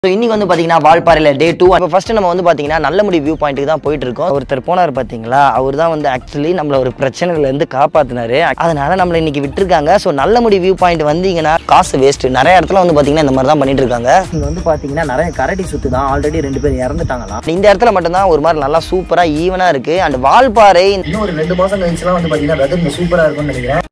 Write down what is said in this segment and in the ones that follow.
so இன்னைக்கு வந்து பார்த்தீங்கன்னா வால்பாறையில் டே டூ இப்போ ஃபர்ஸ்ட் நம்ம வந்து பார்த்தீங்கன்னா நல்லமுடி வியூ பாயிண்ட்டுக்கு தான் போயிட்டு இருக்கோம் ஒருத்தர் போனார் பார்த்தீங்களா அவர் தான் வந்து ஆக்சுவலி நம்மள ஒரு பிரச்சனையிலேருந்து காப்பாற்றினாரு அதனால நம்மளை இன்னைக்கு விட்டுருக்காங்க ஸோ நல்லமுடி வியூ பாயிண்ட் வந்தீங்கன்னா காசு வேஸ்ட் நிறைய இடத்துல வந்து பார்த்தீங்கன்னா இந்த மாதிரி தான் பண்ணிட்டு இருக்காங்க இங்கே வந்து பார்த்தீங்கன்னா நிறைய கரடி சுத்து தான் ஆல்ரெடி ரெண்டு பேர் இறந்துட்டாங்களாம் இந்த இடத்துல மட்டும்தான் ஒரு மாதிரி நல்லா சூப்பராக ஈவனாக இருக்கு அண்ட் வால்பாறை இன்னும் ஒரு ரெண்டு மாதம் கழிச்சுலாம் வந்து பார்த்தீங்கன்னா வெதர் சூப்பராக இருக்கும்னு நினைக்கிறேன்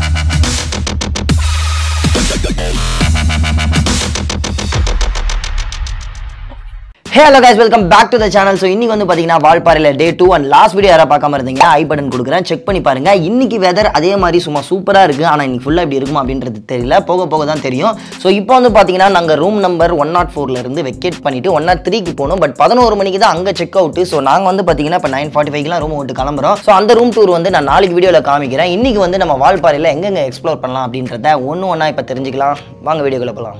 hey hello guys welcome back to the channel so இன்னைக்கு வந்து பார்த்தீங்கன்னா வால்பாறையில் day two and last video யாராவது பார்க்காம இருந்தீங்க ஐ பட்டன் கொடுக்குறேன் செக் பண்ணி பாருங்க இன்னைக்கு வெதர் அதே மாதிரி சும்மா சூப்பராக இருக்கு ஆனால் இன்னைக்கு ஃபுல்லாக இப்படி இருக்குமா அப்படின்றது தெரியல போக போக தான் தெரியும் ஸோ இப்போ வந்து பார்த்தீங்கன்னா நாங்கள் ரூம் நம்பர் ஒன் நாட் ஃபோர்ல இருந்து வெக்கேட் பண்ணிட்டு ஒன் நாட் த்ரீக்கு போகணும் பட் பதினோரு மணிக்கு தான் அங்கே செக் அவுட் ஸோ நாங்கள் வந்து பார்த்தீங்கன்னா இப்போ நைன் ஃபார்ட்டி ஃபைவ்லாம் ரூம் விட்டு கிளம்புறோம் ஸோ அந்த ரூம் டூர் வந்து நான் நாளைக்கு வீடியோவில் காமிக்கிறேன் இன்னைக்கு வந்து நம்ம வால்பாறையில் எங்கெங்க எக்ஸ்ப்ளோர் பண்ணலாம் அப்படின்றத ஒன்று ஒன்றா இப்போ தெரிஞ்சுக்கலாம் வாங்க வீடியோக்குள்ள போகலாம்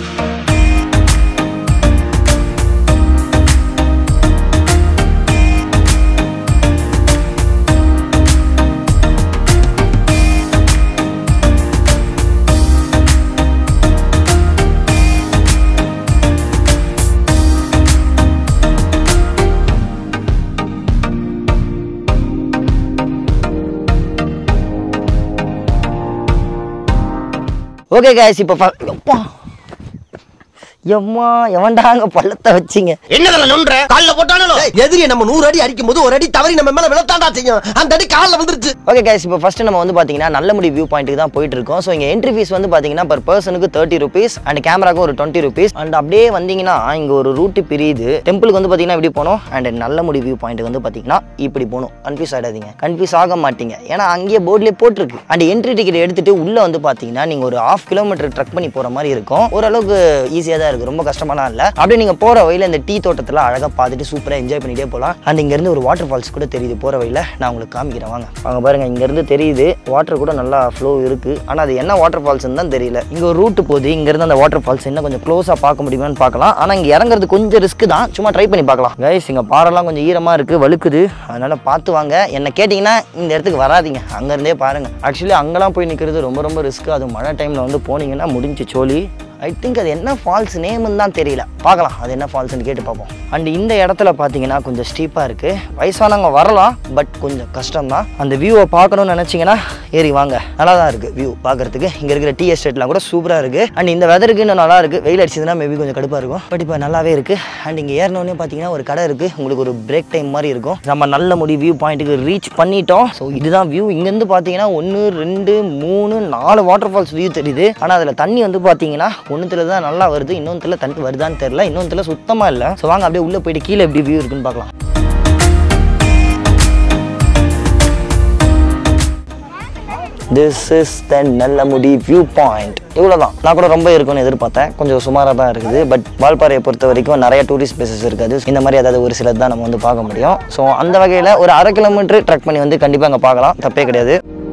ஓகே guys இப்போ ஃப- எப்பா எம்மா எவன்டா அங்க பள்ளத்தை வச்சிங்க என்னதுல நொன்ற கால்ல போட்டானோ எதிரி நம்ம நூறு அடி அடிக்கும் போது ஒரு அடி தவறி நம்ம மேல விழத்தாண்டா செய்யும் அந்த அடி கால்ல வந்துருச்சு ஓகே guys இப்போ ஃபர்ஸ்ட் நம்ம வந்து பாத்தீங்கன்னா நல்லமுடி வியூ பாயிண்ட்டுக்கு தான் போயிட்டு இருக்கோம் ஸோ இங்க என்ட்ரி ஃபீஸ் வந்து பாத்தீங்கன்னா பர் பர்சனுக்கு தேர்ட்டி ருபீஸ் அண்ட் கேமராக்கும் ஒரு டுவெண்ட்டி ருபீஸ் அண்ட் அப்படியே வந்தீங்கன்னா இங்க ஒரு ரூட்டு பிரியுது டெம்பிளுக்கு வந்து பாத்தீங்கன்னா இப்படி போகணும் அண்ட் நல்லமுடி வியூ பாயிண்ட்டுக்கு வந்து பாத்தீங்கன்னா இப்படி போகணும் கன்ஃபியூஸ் ஆயிடாதீங்க கன்ஃபியூஸ் ஆக மாட்டீங்க ஏன்னா அங்கேயே போர்ட்லேயே போட்டிருக்கு அண்ட் என்ட்ரி டிக்கெட் எடுத்துட்டு உள்ள வந்து பாத்தீங்கன்னா நீங்க ஒரு ஹாஃப் கிலோமீட்டர் ட்ரக் பண்ணி போற மாதிரி இருக்கும் ஓரளவுக்கு ஈஸியாக தான் இருக்கு ரொம்ப கஷ்டமாலாம் இல்லை அப்படியே நீங்க போற வழியில இந்த டீ தோட்டத்தில் அழகா பார்த்துட்டு சூப்பராக என்ஜாய் பண்ணிட்டே போகலாம் அண்ட் இங்க இருந்து ஒரு வாட்டர் ஃபால்ஸ் கூட தெரியுது போற வழியில நான் உங்களுக்கு காமிக்கிறேன் வாங்க வாங்க பாருங்க இங்க இருந்து தெரியுது வாட்டர் கூட நல்லா ஃப்ளோ இருக்கு ஆனா அது என்ன வாட்டர் ஃபால்ஸ்னு தான் தெரியல இங்க ஒரு ரூட் போகுது இங்க இருந்து அந்த வாட்டர் ஃபால்ஸ் இன்னும் கொஞ்சம் க்ளோஸா பார்க்க முடியுமான்னு பார்க்கலாம் ஆனா இங்க இறங்குறது கொஞ்சம் ரிஸ்க் தான் சும்மா ட்ரை பண்ணி பார்க்கலாம் கைஸ் இங்க பாறைலாம் கொஞ்சம் ஈரமா இருக்கு வழுக்குது அதனால பார்த்து வாங்க என்ன கேட்டிங்கன்னா இந்த இடத்துக்கு வராதீங்க அங்க இருந்தே பாருங்க ஆக்சுவலி அங்கெல்லாம் போய் நிற்கிறது ரொம்ப ரொம்ப ரிஸ்க் அது மழை டைம்ல வந்து போனீங்கன்னா முடிஞ்சு சோலி ஐ திங்க் அது என்ன ஃபால்ஸ் நேம்னு தான் தெரியல பார்க்கலாம் அது என்ன ஃபால்ஸ்னு கேட்டு பார்ப்போம் அண்ட் இந்த இடத்துல பார்த்தீங்கன்னா கொஞ்சம் ஸ்டீப்பாக இருக்குது வயசானவங்க வரலாம் பட் கொஞ்சம் கஷ்டம் தான் அந்த வியூவை பார்க்கணும்னு நினச்சிங்கன்னா ஏறி வாங்க நல்லா தான் இருக்குது வியூ பார்க்குறதுக்கு இங்கே இருக்கிற டீ எஸ்டேட்லாம் கூட சூப்பராக இருக்குது அண்ட் இந்த வெதருக்கு இன்னும் நல்லா இருக்குது வெயில் அடிச்சதுன்னா மேபி கொஞ்சம் கடுப்பாக இருக்கும் பட் இப்போ நல்லாவே இருக்குது அண்ட் இங்கே ஏறினோடனே பார்த்தீங்கன்னா ஒரு கடை இருக்குது உங்களுக்கு ஒரு பிரேக் டைம் மாதிரி இருக்கும் நம்ம நல்ல முடி வியூ பாயிண்ட்டுக்கு ரீச் பண்ணிட்டோம் ஸோ இதுதான் வியூ இங்கேருந்து பார்த்தீங்கன்னா ஒன்று ரெண்டு மூணு நாலு வாட்டர் ஃபால்ஸ் வியூ தெரியுது ஆனால் அதில் தண்ணி வந்து பார்த்தீங்கன்னா ஒன்றுத்துல தான் நல்லா வருது இன்னொன்றுல தண்ணி வருதான்னு தெரியல இன்னொன்றுல சுத்தமாக இல்லை ஸோ வாங்க அப்படியே உள்ளே போயிட்டு கீழே எப்படி வியூ இருக்குன்னு பார்க்கலாம் this is the Nallamudi view point இவ்வளோதான் நான் கூட ரொம்ப இருக்கும்னு எதிர்பார்த்தேன் கொஞ்சம் சுமாராக தான் இருக்குது பட் வால்பாறையை பொறுத்த வரைக்கும் நிறைய டூரிஸ்ட் பிளேசஸ் இருக்காது இந்த மாதிரி ஏதாவது ஒரு சிலது தான் நம்ம வந்து பார்க்க முடியும் ஸோ அந்த வகையில் ஒரு அரை கிலோமீட்டர் ட்ரக் பண்ணி வந்து கண்டிப்பாக அங்கே பார்க்கலாம் தப்பே கிடையாது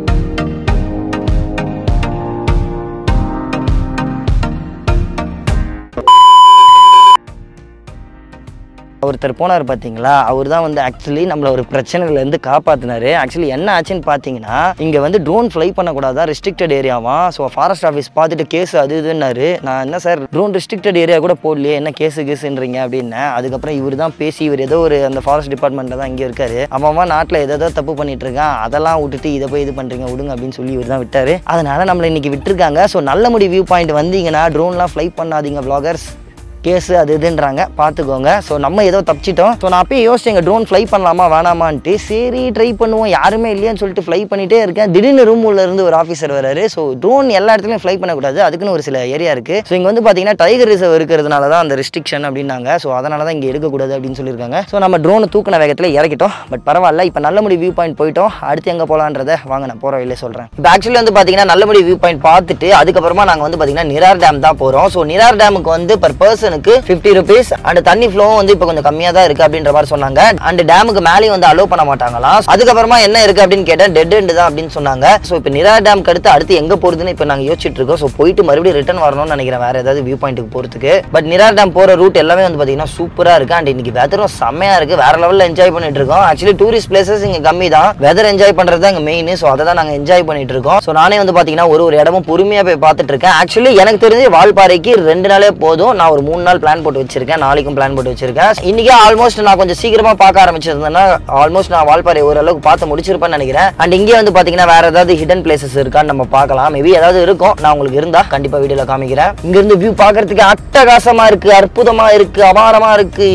ஒருத்தர் போனார் பார்த்தீங்களா அவர் தான் வந்து ஆக்சுவலி நம்மள ஒரு பிரச்சனையிலேருந்து காப்பாற்றினாரு ஆக்சுவலி என்ன ஆச்சுன்னு பார்த்தீங்கன்னா இங்கே வந்து ட்ரோன் ஃப்ளை பண்ணக்கூடாதா ரெஸ்ட்ரிக்டட் ஏரியாவா ஸோ ஃபாரஸ்ட் ஆஃபீஸ் பார்த்துட்டு கேஸ் அது இதுன்னாரு நான் என்ன சார் ட்ரோன் ரெஸ்ட்ரிக்டட் ஏரியா கூட போடலையே என்ன கேஸு கேஸுன்றீங்க அப்படின்னேன் அதுக்கப்புறம் இவர் தான் பேசி இவர் ஏதோ ஒரு அந்த ஃபாரஸ்ட் டிபார்ட்மெண்ட்டில் தான் இங்கே இருக்காரு அவன் அவன் நாட்டில் ஏதோ தப்பு பண்ணிட்டு இருக்கான் அதெல்லாம் விட்டுட்டு இதை போய் இது பண்ணுறீங்க விடுங்க அப்படின்னு சொல்லி இவர் தான் விட்டாரு அதனால நம்மளை இன்னைக்கு விட்டுருக்காங்க ஸோ நல்லமுடி வியூ பாயிண்ட் வந்தீங்கன்னா ட்ரோன்லாம் ஃப்ளை பண்ணாதீங்க vloggers கேஸு அது இதுன்றாங்க பார்த்துக்கோங்க ஸோ நம்ம ஏதோ தப்பிச்சிட்டோம் ஸோ நான் அப்பயே யோசிச்சேங்க ட்ரோன் ஃப்ளை பண்ணலாமா வேணாமான்ட்டு சரி ட்ரை பண்ணுவோம் யாருமே இல்லையான்னு சொல்லிட்டு ஃப்ளை பண்ணிட்டே இருக்கேன் திடீர்னு ரூம் உள்ள இருந்து ஒரு ஆஃபீஸர் வராரு ஸோ ட்ரோன் எல்லா இடத்துலையும் ஃப்ளை பண்ணக்கூடாது அதுக்குன்னு ஒரு சில ஏரியா இருக்குது ஸோ இங்கே வந்து பார்த்தீங்கன்னா டைகர் ரிசர்வ் இருக்கிறதுனால தான் அந்த ரெஸ்ட்ரிக்ஷன் அப்படின்னாங்க ஸோ அதனால தான் இங்கே எடுக்கக்கூடாது அப்படின்னு சொல்லியிருக்காங்க ஸோ நம்ம ட்ரோனை தூக்கின வேகத்தில் இறக்கிட்டோம் பட் பரவாயில்ல இப்போ நல்லமுடி வியூ பாயிண்ட் போயிட்டோம் அடுத்து எங்கே போகலான்றதை வாங்க நான் போகிற வழியிலே சொல்கிறேன் இப்போ ஆக்சுவலி வந்து பார்த்தீங்கன்னா நல்லமுடி வியூ பாயிண்ட் பார்த்துட்டு அதுக்கப்புறமா நாங்கள் வந்து பார்த்தீங்கன்னா நிரார் டேம் தான் போகிறோம் ஸோ நிரார் டேமுக்கு வந்து பர் பர்சனுக்கு ஃபிஃப்டி ருபீஸ் அண்ட் தண்ணி ஃப்ளோவும் வந்து இப்போ கொஞ்சம் கம்மியாக தான் இருக்குது அப்படின்ற மாதிரி சொன்னாங்க அண்ட் டேமுக்கு மேலேயும் வந்து அலோவ் பண்ண மாட்டாங்களாம் அதுக்கப்புறமா என்ன இருக்குது அப்படின்னு கேட்டேன் டெட் எண்டு தான் அப்படின்னு சொன்னாங்க ஸோ இப்போ நிரார் டேம்க்கு அடுத்து அடுத்து எங்கே போகிறதுன்னு இப்போ நாங்கள் யோசிச்சுட்டு இருக்கோம் ஸோ போயிட்டு மறுபடியும் ரிட்டர்ன் வரணும்னு நினைக்கிறேன் வேறு ஏதாவது வியூ பாயிண்ட்டுக்கு போகிறதுக்கு பட் நிரார் டேம் போகிற ரூட் எல்லாமே வந்து பார்த்தீங்கன்னா சூப்பராக இருக்குது அண்ட் இன்னைக்கு வெதரும் செம்மையாக இருக்குது வேறு லெவலில் என்ஜாய் பண்ணிட்டு இருக்கோம் ஆக்சுவலி டூரிஸ்ட் பிளேசஸ் இங்கே கம்மி தான் வெதர் என்ஜாய் பண்ணுறது தான் இங்கே மெயின் ஸோ அதை தான் நாங்கள் என்ஜாய் பண்ணிட்டு இருக்கோம் ஸோ நானே வந்து பார்த்தீங்கன்னா ஒரு ஒரு இடமும் பொறுமையாக போய் பார்த்துட்டு இருக்கேன் ஆக்சுவலி எனக்கு தெரிஞ்சு வால்பாறைக்கு ரெண்டு நாளே போதும் நான் ஒரு மூணு நாள் பிளான் போட்டு வச்சிருக்கேன் நாளைக்கும் பிளான் போட்டு வச்சிருக்கேன் இன்னைக்கு ஆல்மோஸ்ட் நான் கொஞ்சம் சீக்கிரமா பார்க்க ஆரம்பிச்சிருந்தேன்னா ஆல்மோஸ்ட் நான் வால்பாறை ஓரளவுக்கு பார்த்து முடிச்சிருப்பேன்னு நினைக்கிறேன் அண்ட் இங்கே வந்து பாத்தீங்கன்னா வேற ஏதாவது ஹிடன் பிளேசஸ் இருக்கான்னு நம்ம பார்க்கலாம் மேபி ஏதாவது இருக்கும் நான் உங்களுக்கு இருந்தா கண்டிப்பா வீடியோல காமிக்கிறேன் இங்க இருந்து வியூ பார்க்கிறதுக்கு அட்டகாசமா இருக்கு அற்புதமா இருக்கு அபாரமா இருக்கு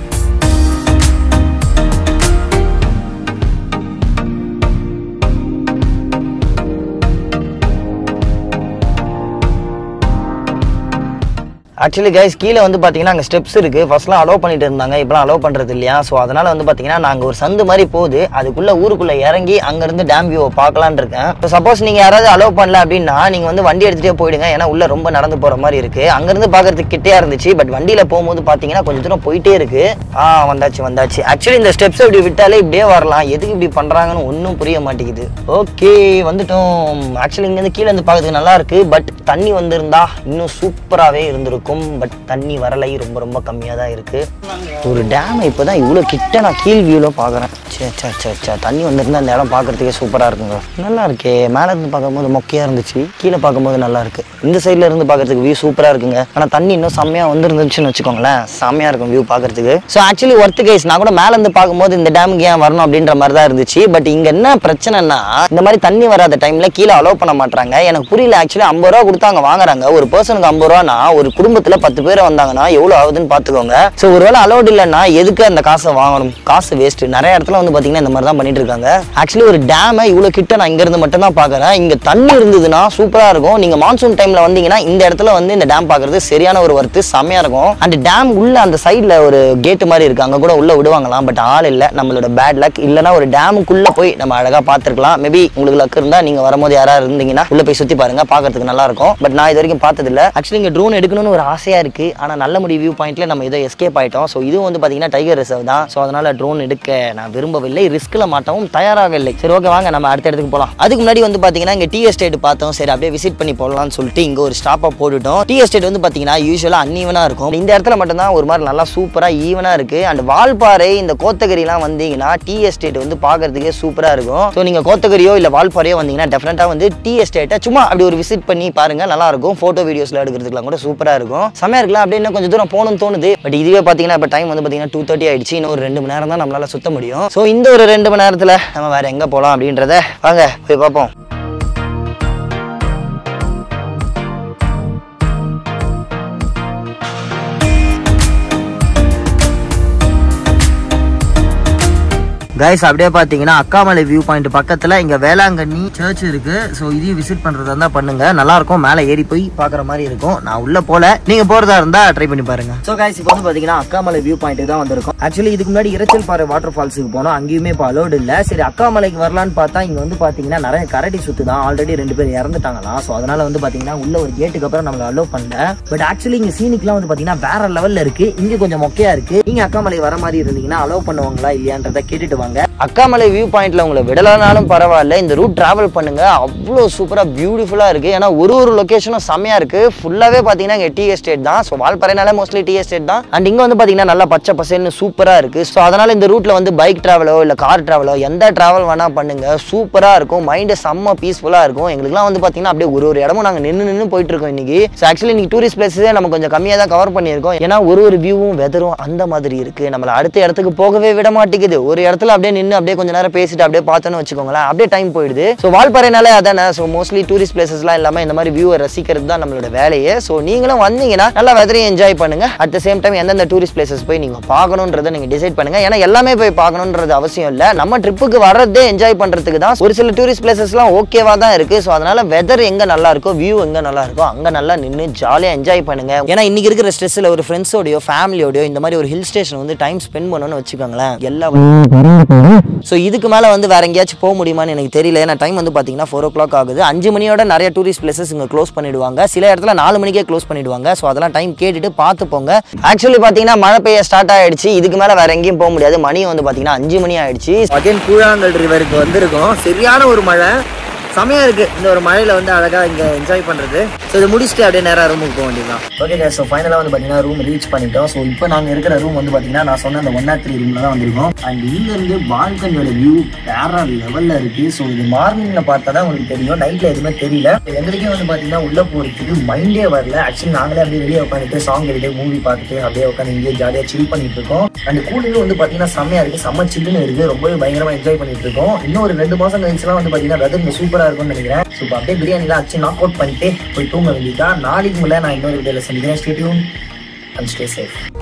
ஆக்சுவலி கைஸ் கீழே வந்து பார்த்தீங்கன்னா அங்கே ஸ்டெப்ஸ் இருக்குது ஃபர்ஸ்ட்லாம் அலோவ் பண்ணிட்டு இருந்தாங்க இப்போலாம் அலோவ் பண்ணுறது இல்லையா ஸோ அதனால் வந்து பார்த்தீங்கன்னா நாங்கள் ஒரு சந்து மாதிரி போகுது அதுக்குள்ளே ஊருக்குள்ளே இறங்கி அங்கேருந்து டேம் வியூவை பார்க்கலான்னு இருக்கேன் இப்போ சப்போஸ் நீங்கள் யாராவது அலோவ் பண்ணல அப்படின்னா நீங்கள் வந்து வண்டி எடுத்துகிட்டே போயிடுங்க ஏன்னா உள்ளே ரொம்ப நடந்து போகிற மாதிரி இருக்குது அங்கேருந்து பார்க்கறதுக்கு கிட்டேயா இருந்துச்சு பட் வண்டியில் போகும்போது பார்த்தீங்கன்னா கொஞ்சம் தூரம் போயிட்டே இருக்கு ஆ வந்தாச்சு வந்தாச்சு ஆக்சுவலி இந்த ஸ்டெப்ஸ் இப்படி விட்டாலே இப்படியே வரலாம் எதுக்கு இப்படி பண்ணுறாங்கன்னு ஒன்றும் புரிய மாட்டேங்குது ஓகே வந்துட்டோம் ஆக்சுவலி இங்கேருந்து கீழே இருந்து பார்க்கறதுக்கு நல்லா இருக்கு பட் தண்ணி வந்திருந்தா இன்னும் சூப்பராகவே இருந்திருக்கும் பட் தண்ணி வரலை ரொம்ப ரொம்ப கம்மியாக தான் இருக்கு ஒரு டேமை இப்போ தான் இவ்வளோ கிட்ட நான் கீழ் வியூவில் பார்க்குறேன் சே சே சே சே தண்ணி வந்திருந்தா அந்த இடம் பார்க்கறதுக்கே சூப்பராக இருக்குங்க நல்லா இருக்கே மேலே இருந்து பார்க்கும்போது மொக்கையாக இருந்துச்சு கீழே பார்க்கும்போது நல்லா இருக்கு இந்த சைடில் இருந்து பார்க்கறதுக்கு வியூ சூப்பராக இருக்குங்க ஆனால் தண்ணி இன்னும் செம்மையாக வந்துருந்துச்சுன்னு வச்சுக்கோங்களேன் செம்மையாக இருக்கும் வியூ பார்க்கறதுக்கு ஸோ ஆக்சுவலி ஒர்த்து கேஸ் நான் கூட மேலே இருந்து பார்க்கும்போது இந்த டேமுக்கு ஏன் வரணும் அப்படின்ற மாதிரி தான் இருந்துச்சு பட் இங்கே என்ன பிரச்சனைனா இந்த மாதிரி தண்ணி வராத டைமில் கீழே அலோவ் பண்ண மாட்டாங்க எனக்கு புரியல ஆக்சுவலி ஐம்பது ரூபா கொடுத்து அங்கே வாங்குறாங்க ஒரு பர்சனுக்கு ஐம்பது ரூபானா ஒரு குடும்பத்தில் பத்து பேர் வந்தாங்கன்னா எவ்வளோ ஆகுதுன்னு பார்த்துக்கோங்க ஸோ ஒருவேளை அலோட் இல்லைன்னா எதுக்கு அந்த காசை வாங்கணும் காசு வேஸ்ட் நிறைய இடத்துல வந்து பார்த்தீங்கன்னா இந்த மாதிரி தான் பண்ணிட்டு இருக்காங்க ஆக்சுவலி ஒரு டேமை இவ்வளோ கிட்ட நான் இங்கேருந்து மட்டும் தான் பார்க்குறேன் இங்கே தண்ணி இருந்ததுன்னா சூப்பராக இருக்கும் நீங்கள் மான்சூன் டைமில் வந்தீங்கன்னா இந்த இடத்துல வந்து இந்த டேம் பார்க்குறது சரியான ஒரு ஒர்த்து செம்மையாக இருக்கும் அண்ட் டேம் உள்ள அந்த சைடில் ஒரு கேட்டு மாதிரி இருக்கு அங்கே கூட உள்ள விடுவாங்களாம் பட் ஆள் இல்லை நம்மளோட பேட் லக் இல்லைன்னா ஒரு டேமுக்குள்ளே போய் நம்ம அழகாக பார்த்துருக்கலாம் மேபி உங்களுக்கு லக் இருந்தால் நீங்கள் வரும்போது யாராவது இருந்தீங்கன்னா உள்ள போய் சுற்றி பாருங்க பார்க்கறதுக்கு நல்லா இருக்கும் பட் நான் இது வரைக்கும் பார்த்ததில்ல ஆக்சுவலி இங்கே ட்ரோன் எடுக்கணும்னு ஒரு ஆசையாக இருக்கு ஆனால் நல்ல முடி வியூ பாயிண்ட்ல நம்ம ஏதோ எஸ்கேப் ஆயிட்டோம் ஸோ இதுவும் வந்து பார்த்தீங்கன்னா டைகர் ரிசர்வ் தான் ஸோ அதனால ட்ரோன் எடுக்க நான் விரும்பவில்லை ரிஸ்க்ல மாட்டவும் தயாராகவில்லை சரி ஓகே வாங்க நம்ம அடுத்த இடத்துக்கு போகலாம் அதுக்கு முன்னாடி வந்து பார்த்தீங்கன்னா இங்கே டி எஸ்டேட் பார்த்தோம் சரி அப்படியே விசிட் பண்ணி போடலாம்னு சொல்லிட்டு இங்கே ஒரு ஸ்டாப்பாக போட்டுட்டோம் டி எஸ்டேட் வந்து பார்த்தீங்கன்னா யூஸ்வலாக அன்ஈவனாக இருக்கும் இந்த இடத்துல மட்டும்தான் ஒரு மாதிரி நல்லா சூப்பராக ஈவனாக இருக்கு அண்ட் வால்பாறை இந்த கோத்தகிரிலாம் வந்தீங்கன்னா டி எஸ்டேட் வந்து பார்க்கறதுக்கே சூப்பராக இருக்கும் ஸோ நீங்கள் கோத்தகிரியோ இல்லை வால்பாறையோ வந்தீங்கன்னா டெஃபினட்டாக வந்து டி எஸ்டேட்டை சும்மா அப்படி ஒரு விசிட் பண்ணி பாருங்க நல்லா இருக்கும் ஃபோட்டோ வீடியோஸ்ல எடுக்கிறதுக்குலாம் கூட சூப்பராக இருக்கும் செம்மையா இருக்கலாம் அப்படியே இன்னும் கொஞ்சம் தூரம் போகணும்னு தோணுது பட் இதுவே பார்த்தீங்கன்னா இப்போ டைம் வந்து பார்த்தீங்கன்னா டூ தேர்ட்டி ஆயிடுச்சு இன்னும் ஒரு ரெண்டு மணி நேரம் தான் நம்மளால சுத்த முடியும் ஸோ இந்த ஒரு ரெண்டு மணி நேரத்தில் நம்ம வேற எங்கே போகலாம் அப்படின்றத வாங்க போய் பார்ப்போம் கைஸ் அப்படியே பார்த்தீங்கன்னா அக்காமலை வியூ பாயிண்ட் பக்கத்தில் இங்கே வேளாங்கண்ணி சர்ச் இருக்கு ஸோ இதையும் விசிட் பண்ணுறதா இருந்தால் பண்ணுங்க நல்லா இருக்கும் மேலே ஏறி போய் பார்க்குற மாதிரி இருக்கும் நான் உள்ள போல நீங்க போறதா இருந்தா ட்ரை பண்ணி பாருங்க ஸோ கைஸ் இப்போ வந்து பார்த்தீங்கன்னா அக்காமலை வியூ பாயிண்ட் தான் வந்திருக்கும் ஆக்சுவலி இதுக்கு முன்னாடி இரைச்சல் பாறை வாட்டர் ஃபால்ஸுக்கு போனோம் அங்கேயுமே இப்போ அலோடு இல்லை சரி அக்காமலைக்கு வரலான்னு பார்த்தா இங்கே வந்து பார்த்தீங்கன்னா நிறைய கரடி சுத்து தான் ஆல்ரெடி ரெண்டு பேர் இறந்துட்டாங்களாம் ஸோ அதனால வந்து பார்த்தீங்கன்னா உள்ள ஒரு கேட்டுக்கு அப்புறம் நம்மள அலோவ் பண்ணல பட் ஆக்சுவலி இங்கே சீனிக்லாம் வந்து பார்த்தீங்கன்னா வேற லெவல்ல இருக்கு இங்க கொஞ்சம் மொக்கையா இருக்கு நீங்க அக்காமலை வர மாதிரி இருந்தீங்கன்னா அலோவ் பண்ணுவாங்களா இல்லையான்றதை கேட்டுட்டு வாங்க அக்காமலை வியூ பாயிண்ட்ல உங்களை விடலனாலும் பரவாயில்ல இந்த ரூட் டிராவல் பண்ணுங்க அவ்வளோ சூப்பரா பியூட்டிஃபுல்லா இருக்கு ஏன்னா ஒரு ஒரு லொகேஷனும் செம்மையா இருக்கு ஃபுல்லாவே பாத்தீங்கன்னா இங்க டி எஸ்டேட் தான் ஸோ வால்பறைனாலே மோஸ்ட்லி டி எஸ்டேட் தான் அண்ட் இங்க வந்து பாத்தீங்கன்னா நல்லா பச்சை பசேல்னு சூப்பரா இருக்கு ஸோ அதனால இந்த ரூட்ல வந்து பைக் டிராவலோ இல்ல கார் டிராவலோ எந்த டிராவல் வேணா பண்ணுங்க சூப்பரா இருக்கும் மைண்டு செம்ம பீஸ்ஃபுல்லா இருக்கும் எங்களுக்குலாம் வந்து பாத்தீங்கன்னா அப்படியே ஒரு ஒரு இடமும் நாங்க நின்று நின்று போயிட்டு இருக்கோம் இன்னைக்கு ஸோ ஆக்சுவலி இன்னைக்கு டூரிஸ்ட் பிளேஸே நம்ம கொஞ்சம் கம்மியாக தான் கவர் பண்ணியிருக்கோம் ஏன்னா ஒரு ஒரு வியூவும் வெதரும் அந்த மாதிரி இருக்கு நம்மள அடுத்த இடத்துக்கு போகவே விட மாட்டேங்குது ஒரு இடத்துல அப்படியே நின்று அப்படியே கொஞ்ச நேரம் பேசிட்டு அப்படியே பார்த்தோன்னு வச்சுக்கோங்களேன் அப்படியே டைம் போயிடுது ஸோ வால்பாறைனாலே அதானே ஸோ மோஸ்ட்லி டூரிஸ்ட் பிளேசஸ்லாம் இல்லாமல் இந்த மாதிரி வியூவை ரசிக்கிறது தான் நம்மளோட வேலையே ஸோ நீங்களும் வந்தீங்கன்னா நல்லா வெதரையும் என்ஜாய் பண்ணுங்க அட் த சேம் டைம் எந்தெந்த டூரிஸ்ட் பிளேசஸ் போய் நீங்க பார்க்கணுன்றதை நீங்க டிசைட் பண்ணுங்க ஏன்னா எல்லாமே போய் பார்க்கணுன்றது அவசியம் இல்லை நம்ம ட்ரிப்புக்கு வர்றதே என்ஜாய் பண்றதுக்கு தான் ஒரு சில டூரிஸ்ட் பிளேசஸ்லாம் ஓகேவா தான் இருக்கு ஸோ அதனால வெதர் எங்க நல்லா இருக்கோ வியூ எங்க நல்லா இருக்கோ அங்க நல்லா நின்று ஜாலியாக என்ஜாய் பண்ணுங்க ஏன்னா இன்னைக்கு இருக்கிற ஸ்ட்ரெஸ்ல ஒரு ஃப்ரெண்ட்ஸோடயோ ஃபேமிலியோடயோ இந்த மாதிரி ஒரு ஹில் ஸ்டேஷன் வந்து டைம் ஸ்பெண்ட் பண்ணணும்னு வச்சுக்கோங்களேன் எல்லா ஸோ இதுக்கு மேலே வந்து வேற எங்கேயாச்சும் போக முடியுமான்னு எனக்கு தெரியல ஏன்னா டைம் வந்து பார்த்தீங்கன்னா ஃபோர் ஓ கிளாக் ஆகுது அஞ்சு மணியோட நிறைய டூரிஸ்ட் பிளேசஸ் இங்கே க்ளோஸ் பண்ணிடுவாங்க சில இடத்துல நாலு மணிக்கே க்ளோஸ் பண்ணிடுவாங்க ஸோ அதெல்லாம் டைம் கேட்டுட்டு பார்த்து போங்க ஆக்சுவலி பார்த்தீங்கன்னா மழை பெய்ய ஸ்டார்ட் ஆயிடுச்சு இதுக்கு மேலே வேற எங்கேயும் போக முடியாது மணி வந்து பார்த்தீங்கன்னா அஞ்சு மணி ஆயிடுச்சு அகைன் கூழாங்கல் ரிவருக்கு வந்திருக்கோம் சரியான ஒரு மழை செமையா இருக்கு இந்த ஒரு மழையில வந்து அழகா இங்க என்ஜாய் பண்றது ஸோ இதை முடிச்சுட்டு அப்படியே நேரா ரூமுக்கு போக வேண்டியதுதான் ஓகே ஸோ ஃபைனலாக வந்து பார்த்தீங்கன்னா ரூம் ரீச் பண்ணிட்டோம் ஸோ இப்போ நாங்கள் இருக்கிற ரூம் வந்து பார்த்தீங்கன்னா நான் சொன்ன அந்த ஒன் நாட் த்ரீ ரூம்ல தான் வந்திருக்கோம் அண்ட் இங்க இருந்து பால்கனியோட வியூ வேற லெவல்ல இருக்கு ஸோ இது மார்னிங்ல பார்த்தா தான் உங்களுக்கு தெரியும் நைட்ல எதுவுமே தெரியல எங்களுக்கே வந்து பார்த்தீங்கன்னா உள்ள போறதுக்கு மைண்டே வரல ஆக்சுவலி நாங்களே அப்படியே வெளியே உட்காந்துட்டு சாங் கேட்டுட்டு மூவி பார்த்துட்டு அப்படியே உட்காந்து இங்கே ஜாலியாக சில் பண்ணிட்டு இருக்கோம் அண்ட் கூலிங்கும் வந்து பார்த்தீங்கன்னா செம்மையா இருக்கு செம்ம சில்லுன்னு இருக்கு ரொம்பவே பயங்கரமா என்ஜாய் பண்ணிட்டு இருக்கோம் இன்னும் ஒரு ரெண்டு மாசம் கழிச்சுலாம் வந்து பார்த்தீங்கன்னா வெதர் இங்கே சூப்பரா இருக்கும்னு நினைக்கிறேன் ஸோ இப்போ அப்படியே பிரியாணிலாம் அச்சு நாக் அவுட் பண்ணிட்டு போய் தூங்க வேண்டியதான் நாளைக்கு மேலே நான் இன்னொரு வீடியோவில் சந்திக்கிறேன் ஸ்டேடியூன் அண்ட் ஸ்டே சேஃப்